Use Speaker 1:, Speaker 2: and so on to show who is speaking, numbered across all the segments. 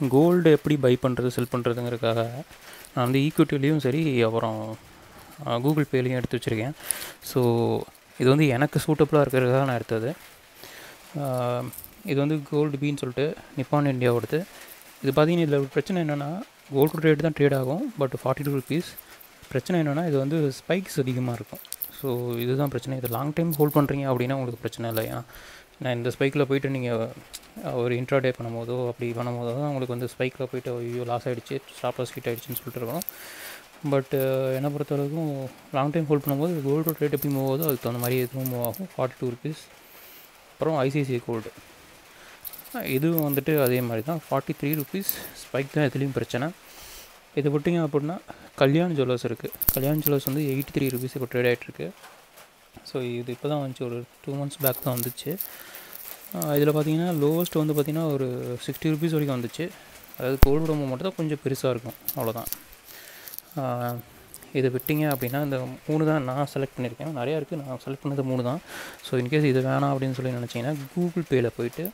Speaker 1: gold எப்படி by பண்ணுறது செல் பண்ணுறதுங்கிறதுக்காக நான் வந்து ஈக்விட்டிலையும் சரி அப்புறம் கூகுள் பேலையும் எடுத்து வச்சுருக்கேன் ஸோ இது வந்து எனக்கு சூட்டபுளாக இருக்கிறதுக்காக நான் எடுத்தது ஆஹ் இது வந்து கோல்டு பீன்னு சொல்லிட்டு நிப்பான் இந்தியாவோடது இது பார்த்தீங்கன்னா இதில் ஒரு பிரச்சனை என்னென்னா கோல்டு ரேட் தான் ட்ரேட் ஆகும் பட் ஃபார்ட்டி டூ ருபீஸ் பிரச்சனை என்னென்னா இது வந்து ஸ்பைக்ஸ் அதிகமாக இருக்கும் ஸோ இதுதான் பிரச்சனை இது லாங் டைம் ஹோல்ட் பண்ணுறீங்க அப்படின்னா உங்களுக்கு பிரச்சனை இல்லை ஏன்னா நான் இந்த ஸ்பைக்கில் போயிட்டு நீங்கள் ஒரு இன்ட்ராடே பண்ணும்போதோ அப்படி பண்ணும்போதோ தான் உங்களுக்கு வந்து ஸ்பைக்கில் போயிட்டு ஐயோ லாஸ் ஆகிடுச்சு ஸ்டாப் லாஸ் ஹிட் ஆகிடுச்சின்னு சொல்லிட்டு இருக்கோம் பட் என்னை பொறுத்த வரைக்கும் லாங் டைம் ஹோல்ட் பண்ணும்போது கோல்டு ரேட் எப்படி மூவ் ஆகுதோ அதுக்கு தகுந்த மாதிரி இதுவும் மூவ் ஆகும் ஃபார்ட்டி டூ ருபீஸ் அப்புறம் ஐசிஐசிஐ கோல்டு இதுவும் வந்துட்டு அதே மாதிரி தான் ஃபார்ட்டி த்ரீ ருபீஸ் ஸ்பைக் தான் எதுலேயும் பிரச்சனை இது விட்டிங்க அப்படின்னா கல்யாண் ஜுவல்லர்ஸ் இருக்குது கல்யாண் ஜுவல்லர்ஸ் வந்து எயிட்டி த்ரீ ருபீஸ் இப்போ ட்ரேட் ஆகிட்டுருக்கு ஸோ இது இப்போ தான் வந்துச்சு ஒரு டூ மந்த்ஸ் பேக் தான் வந்துச்சு இதில் பார்த்தீங்கன்னா லோவஸ்ட் வந்து பார்த்திங்கன்னா ஒரு சிக்ஸ்டி ருபீஸ் வரைக்கும் வந்துச்சு அதாவது கோல்டு ரொம்ப மட்டும் தான் கொஞ்சம் பெருசாக இருக்கும் அவ்வளோதான் இதை விட்டிங்க அப்படின்னா இந்த மூணு தான் நான் செலக்ட் பண்ணியிருக்கேன் நிறையா இருக்குது நான் செலக்ட் பண்ணது மூணு தான் ஸோ இன்கேஸ் இது வேணாம் அப்படின்னு சொல்லி நினச்சிங்கன்னா கூகுள் பேயில் போயிட்டு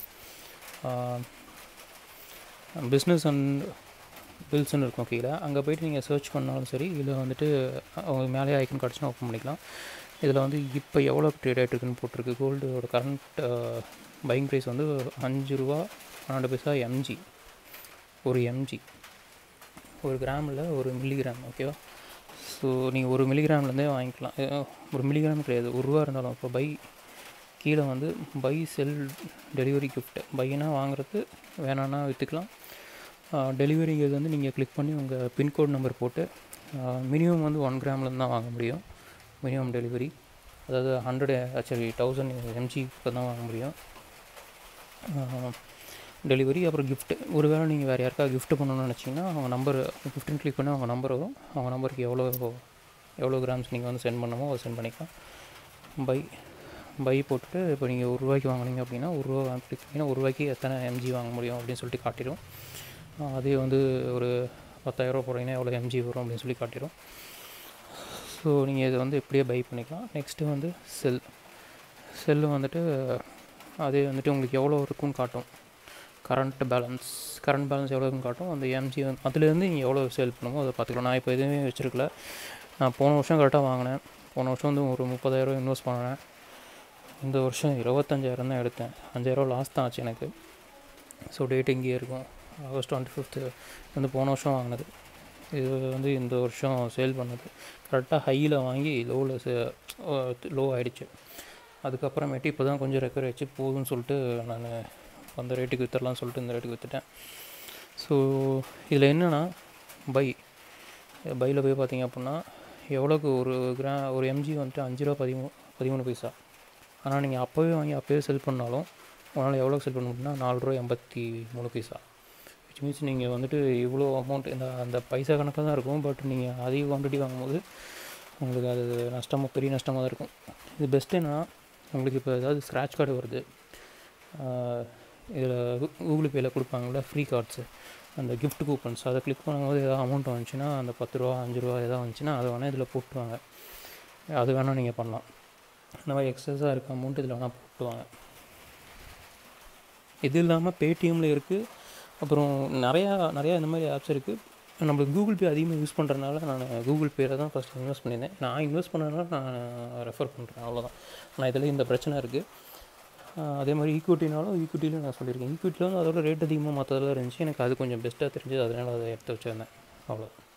Speaker 1: பிஸ்னஸ் அண்ட் பில்ஸ்னு இருக்கும் கீழே அங்கே போயிட்டு நீங்கள் சர்ச் பண்ணாலும் சரி இதில் வந்துட்டு அவங்க மேலே ஐக்கன் கிடச்சுன்னா ஓப்பன் பண்ணிக்கலாம் இதில் வந்து இப்போ எவ்வளோ ட்ரேட் ஆகிட்டு இருக்குன்னு போட்டிருக்கு கோல்டோட கரண்ட் பையிங் ப்ரைஸ் வந்து அஞ்சு ரூபா பன்னெண்டு பைசா எம்ஜி ஒரு எம்ஜி ஒரு கிராமில் ஒரு மில்லிகிராம் ஓகேவா ஸோ நீங்கள் ஒரு மில்லிகிராம்லேருந்தே வாங்கிக்கலாம் அஹ் ஒரு மில்லிகிராம் கிடையாது ஒரு ரூபா இருந்தாலும் இப்போ பை கீழே வந்து பை செல் டெலிவரி கிஃப்ட் பையனா வாங்குறது வேணான்னா விற்றுக்கலாம் டெலிவரிங்கிறது வந்து நீங்கள் கிளிக் பண்ணி உங்கள் பின்கோட் நம்பர் போட்டு மினிமம் வந்து ஒன் கிராம்லேருந்து தான் வாங்க முடியும் மினிமம் டெலிவரி அதாவது ஹண்ட்ரட் ஆக்சுவலி தௌசண்ட் எம்ஜிக்கு தான் வாங்க முடியும் டெலிவரி அப்புறம் gift ஒருவேளை நீங்கள் வேறு யாருக்கா gift பண்ணணும்னு நினச்சிங்கன்னா அவங்க நம்பர் ஃபிஃப்டின் கிளிக் பண்ணி அவங்க நம்பர் வரும் அவங்க நம்பருக்கு எவ்வளோ எவ்வளோ கிராம்ஸ் நீங்கள் வந்து சென்ட் பண்ணணுமோ அதை சென்ட் பண்ணிக்கலாம் பை பை போட்டுட்டு இப்போ நீங்கள் ஒரு ரூபாய்க்கு வாங்குனீங்க அப்படின்னா ஒரு ரூபா கிளிக் பண்ணிங்கன்னா ஒரு ரூபாய்க்கு எத்தனை எம்ஜி வாங்க முடியும் அப்படின்னு சொல்லிட்டு காட்டிடும் ஆஹ் அதே வந்து ஒரு பத்தாயிரரூபா போடுறீங்கன்னா எவ்வளோ எம்ஜி வரும் அப்படின்னு சொல்லி காட்டிடும் ஸோ நீங்கள் இதை வந்து இப்படியே பை பண்ணிக்கலாம் நெக்ஸ்ட்டு வந்து செல் செல்லு வந்துட்டு அதே வந்துட்டு உங்களுக்கு எவ்வளோ இருக்குன்னு காட்டும் கரண்ட் பேலன்ஸ் கரண்ட் பேலன்ஸ் எவ்வளோ இருக்குன்னு காட்டும் அந்த எம்ஜி வந்து அதுலேருந்து நீங்கள் எவ்வளோ சேல் பண்ணுமோ அதை பார்த்துக்கலாம் நான் இப்போ எதுவுமே வச்சுருக்கல நான் போன வருஷம் கரெக்டாக வாங்கினேன் போன வருஷம் வந்து ஒரு முப்பதாயிரம் இன்வெஸ்ட் பண்ணினேன் இந்த வருஷம் இருபத்தஞ்சாயிரம் தான் எடுத்தேன் அஞ்சாயிரம் லாஸ் தான் ஆச்சு எனக்கு ஸோ டேட் இங்கேயே இருக்கும் ஆகஸ்ட் டுவெண்ட்டி ஃபிஃப்த்து வந்து போன வருஷம் வாங்கினது இது வந்து இந்த வருஷம் சேல் பண்ணது கரெக்டாக ஹையில் வாங்கி லோவில் லோ ஆகிடுச்சு அதுக்கப்புறமேட்டு இப்போ தான் கொஞ்சம் ரெக்கவர் ஆச்சு போதும்னு சொல்லிட்டு நான் அந்த ரேட்டுக்கு விற்றுடலாம்னு சொல்லிட்டு இந்த ரேட்டுக்கு விற்றுட்டேன் ஸோ இதில் என்னென்னா பை பையில் போய் பார்த்தீங்க அப்படின்னா எவ்வளோக்கு ஒரு கிரா ஒரு எம்ஜி வந்துட்டு அஞ்சு ரூபா பதிமூ பதிமூணு பைசா ஆனால் நீங்கள் அப்போவே வாங்கி அப்போவே செல் பண்ணாலும் உங்களால் எவ்வளோ செல் பண்ண முடியும்னா நாலு ரூபா எண்பத்தி மூணு பைசா விச் மீன்ஸ் நீங்கள் வந்துட்டு இவ்வளோ அமௌண்ட் இந்த அந்த பைசா கணக்காக தான் இருக்கும் பட் நீங்கள் அதிக குவான்டிட்டி வாங்கும்போது உங்களுக்கு அது நஷ்டமாக பெரிய நஷ்டமாக தான் இருக்கும் இது பெஸ்ட் என்னன்னா உங்களுக்கு இப்போ ஏதாவது ஸ்க்ராட்ச் கார்டு வருது இதில் கூகுள் பேயில் கொடுப்பாங்கள்ல ஃப்ரீ கார்ட்ஸு அந்த gift கூப்பன்ஸ் அதை கிளிக் பண்ணும்போது ஏதாவது அமௌண்ட் வந்துச்சுன்னா அந்த பத்து ரூபா அஞ்சு ரூபா ஏதாவது வந்துச்சுன்னா அதை வேணால் இதில் போட்டுவாங்க அது வேணால் நீங்கள் பண்ணலாம் இந்த மாதிரி எக்ஸஸாக இருக்க அமௌண்ட் இதில் வேணால் போட்டுவாங்க இது இல்லாமல் பேடிஎம்மில் இருக்குது அப்புறம் நிறையா நிறையா இந்த மாதிரி ஆப்ஸ் இருக்குது நம்மளுக்கு கூகுள் பே அதிகமாக யூஸ் பண்ணுறதுனால நான் கூகுள் பேயில் தான் ஃபஸ்ட் இன்வெஸ்ட் பண்ணியிருந்தேன் நான் இன்வெஸ்ட் பண்ணதுனால நான் ரெஃபர் பண்ணுறேன் அவ்வளோதான் ஆனால் இதில் இந்த பிரச்சனை இருக்குது அதே மாதிரி ஈக்விட்டினாலும் ஈக்விட்டிலையும் நான் சொல்லியிருக்கேன் ஈக்விட்டியில் வந்து அதோட ரேட் அதிகமாக மற்றதெல்லாம் இருந்துச்சு எனக்கு அது கொஞ்சம் பெஸ்ட்டாக தெரிஞ்சது அதனால் அதை எடுத்து வச்சுருந்தேன் அவ்வளோ